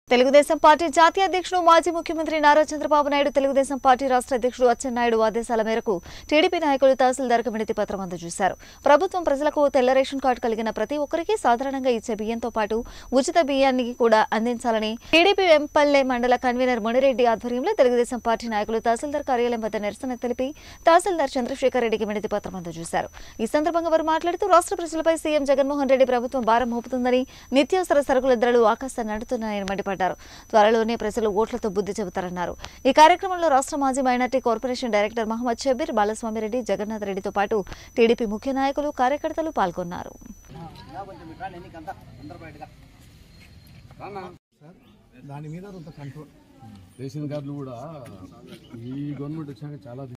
Telugu Desam party జాతీయ అధ్యక్షుడు మాజీ ముఖ్యమంత్రి నారా చంద్రబాబు నాయుడు తెలుగుదేశం పార్టీ రాష్ట్ర అధ్యక్షుడు అచ్చెన్నాయుడు ఆదేశాల మేరకు టీడీపీ నాయకులు తహసీల్దార్కు వినతి పత్రం అందజేశారు ప్రభుత్వం ప్రజలకు తెల్ల రేషన్ కార్డు కలిగిన ప్రతి ఒక్కరికి సాధారణంగా ఇచ్చే బియ్యంతో పాటు ఉచిత బియ్యాన్ని కూడా అందించాలని టీడీపీ వెంపల్లె మండల కన్వీనర్ మునిరెడ్డి ఆధ్వర్యంలో తెలుగుదేశం పార్టీ నాయకులు తహసీల్దార్ కార్యాలయం వద్ద నిరసన తెలిపి తహసీల్దార్ చంద్రశేఖర్ రెడ్డికి వినతి పత్రం అందజేశారు ఈ సందర్భంగా వారు మాట్లాడుతూ రాష్ట్ర ప్రజలపై సీఎం జగన్మోహన్ రెడ్డి ప్రభుత్వం భారం మోపుతుందని నిత్యావసర సరుకుల ధరలు ఆకాశాన్ని నడుతున్నాయని మండిపడ్డారు త్వరలోనే ప్రజలు ఓట్లతో బుద్ధి చెబుతారన్నారు ఈ కార్యక్రమంలో రాష్ట్ర మాజీ minority corporation director Mohammed Shabbir Balaswamireddy Jagannath రెడ్డితో పాటు టీడీపీ ముఖ్య నాయకులు కార్యకర్తలు పాల్గొన్నారు దాని మీద కొంత కంట్రోల్ రేషన్ కార్డులు కూడా ఈ గవర్నమెంట్ వచ్చాక చాలా